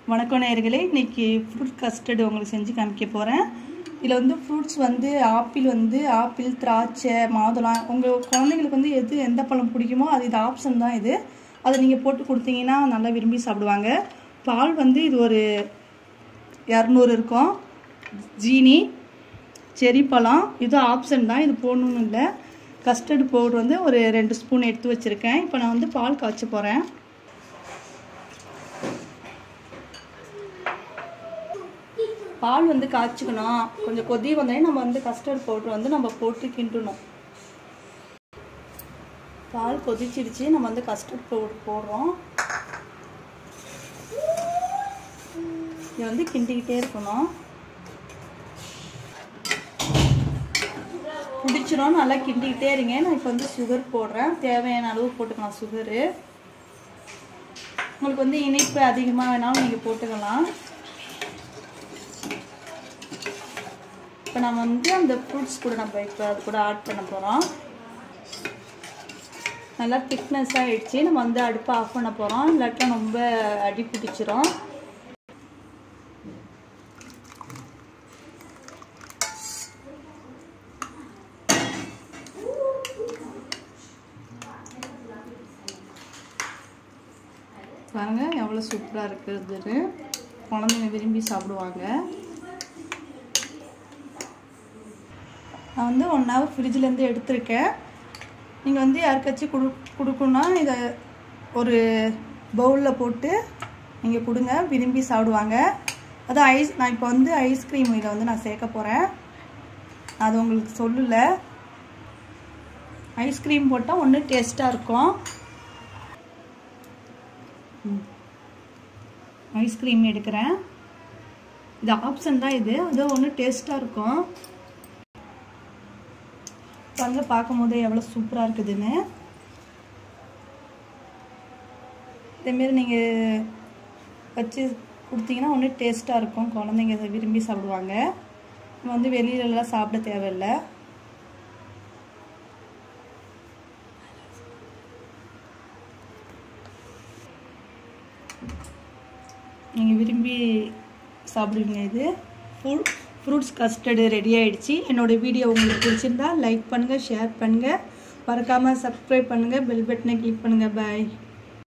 வணக்கம் நேயர்களே இன்னைக்கு ஃப்ரூட் கஸ்டர்டு உங்களுக்கு செஞ்சு காமிக்க போகிறேன் இதில் வந்து ஃப்ரூட்ஸ் வந்து ஆப்பிள் வந்து ஆப்பிள் திராட்சை மாதுளம் உங்கள் குழந்தைங்களுக்கு வந்து எது எந்த பழம் பிடிக்குமோ அது இது ஆப்ஷன் தான் இது அதை நீங்கள் போட்டு கொடுத்தீங்கன்னா நல்லா விரும்பி சாப்பிடுவாங்க பால் வந்து இது ஒரு இரநூறு இருக்கும் ஜீனி செரி பழம் இது ஆப்ஷன் தான் இது போடணும்னு இல்லை கஸ்டர்டு பவுடர் வந்து ஒரு ரெண்டு ஸ்பூன் எடுத்து வச்சுருக்கேன் இப்போ நான் வந்து பால் காய்ச்ச போகிறேன் பால் வந்து காய்ச்சிக்கணும் கொஞ்சம் கொதி வந்தோடனே நம்ம வந்து கஸ்டர்ட் பவுடர் வந்து நம்ம போட்டு கிண்டணும் பால் கொதிச்சிடுச்சு நம்ம வந்து கஸ்டர்ட் பவுடர் போடுறோம் இது வந்து கிண்டிக்கிட்டே இருக்கணும் பிடிச்சிரும் நல்லா கிண்டிக்கிட்டே இருங்க நான் இப்போ வந்து சுகர் போடுறேன் தேவையான அளவு போட்டுக்கலாம் சுகரு உங்களுக்கு வந்து இனிப்பு அதிகமாக வேணாலும் நீங்கள் போட்டுக்கலாம் இப்போ நம்ம வந்து அந்த ஃப்ரூட்ஸ் கூட நம்ம இப்போ அது கூட ஆட் பண்ண போகிறோம் நல்லா திக்னஸ் ஆகிடுச்சு நம்ம வந்து அடுப்பை ஆஃப் பண்ண போகிறோம் இல்லாட்டா ரொம்ப அடி பிடிச்சிரும் பாருங்க எவ்வளோ சூப்பராக இருக்குதுன்னு குழந்தைங்க விரும்பி சாப்பிடுவாங்க நான் வந்து ஒன் ஹவர் ஃப்ரிட்ஜிலேருந்து எடுத்திருக்கேன் நீங்கள் வந்து யாருக்காச்சும் கொடு கொடுக்கணுன்னா இதை ஒரு பவுலில் போட்டு நீங்கள் கொடுங்க விரும்பி சாப்பிடுவாங்க அது ஐஸ் நான் இப்போ வந்து ஐஸ்கிரீம் இதை வந்து நான் சேர்க்க போகிறேன் அது உங்களுக்கு சொல்லலை ஐஸ்கிரீம் போட்டால் ஒன்று டேஸ்ட்டாக இருக்கும் ஐஸ்கிரீம் எடுக்கிறேன் இது ஆப்ஷன் தான் இது அது ஒன்று டேஸ்ட்டாக இருக்கும் பாருங்க பார்க்கும் போது எவ்வளோ சூப்பராக இருக்குதுன்னு இதேமாரி நீங்கள் வச்சு கொடுத்தீங்கன்னா ஒன்று டேஸ்ட்டாக இருக்கும் குழந்தைங்க இதை விரும்பி சாப்பிடுவாங்க நம்ம வந்து வெளியிலலாம் சாப்பிட தேவையில்லை நீங்கள் விரும்பி சாப்பிடுவீங்க இது ஃபுல் ஃப்ரூட்ஸ் கஸ்டர்டு ரெடி ஆகிடுச்சு என்னோடய வீடியோ உங்களுக்கு பிடிச்சிருந்தா லைக் பண்ணுங்கள் ஷேர் பண்ணுங்கள் மறக்காமல் சப்ஸ்கிரைப் பண்ணுங்கள் பெல் பட்டனை கிளிக் பண்ணுங்கள் பாய்